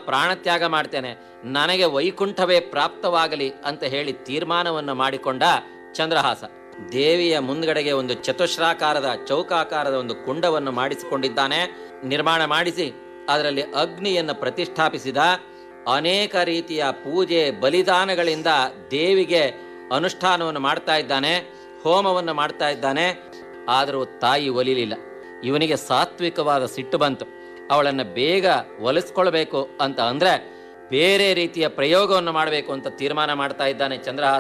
ಪ್ರಾಣತ್ಯಾಗ ಮಾಡ್ತೇನೆ ನನಗೆ ವೈಕುಂಠವೇ ಪ್ರಾಪ್ತವಾಗಲಿ ಅಂತ ಹೇಳಿ ತೀರ್ಮಾನವನ್ನು ಮಾಡಿಕೊಂಡ ಚಂದ್ರಹಾಸ ದೇವಿಯ ಮುಂದ್ಗಡೆಗೆ ಒಂದು ಚತುಶ್ರಾಕಾರದ ಚೌಕಾಕಾರದ ಒಂದು ಕುಂಡವನ್ನು ಮಾಡಿಸಿಕೊಂಡಿದ್ದಾನೆ ನಿರ್ಮಾಣ ಮಾಡಿಸಿ ಅದರಲ್ಲಿ ಅಗ್ನಿಯನ್ನು ಪ್ರತಿಷ್ಠಾಪಿಸಿದ ಅನೇಕ ರೀತಿಯ ಪೂಜೆ ಬಲಿದಾನಗಳಿಂದ ದೇವಿಗೆ ಅನುಷ್ಠಾನವನ್ನು ಮಾಡ್ತಾ ಇದ್ದಾನೆ ಹೋಮವನ್ನು ಮಾಡ್ತಾ ಇದ್ದಾನೆ ಆದರೂ ತಾಯಿ ಒಲಿಲಿಲ್ಲ ಇವನಿಗೆ ಸಾತ್ವಿಕವಾದ ಸಿಟ್ಟು ಬಂತು ಅವಳನ್ನು ಬೇಗ ಒಲಿಸ್ಕೊಳ್ಬೇಕು ಅಂತ ಅಂದ್ರೆ ಬೇರೆ ರೀತಿಯ ಪ್ರಯೋಗವನ್ನು ಮಾಡಬೇಕು ಅಂತ ತೀರ್ಮಾನ ಮಾಡ್ತಾ ಇದ್ದಾನೆ ಚಂದ್ರಹಾಸ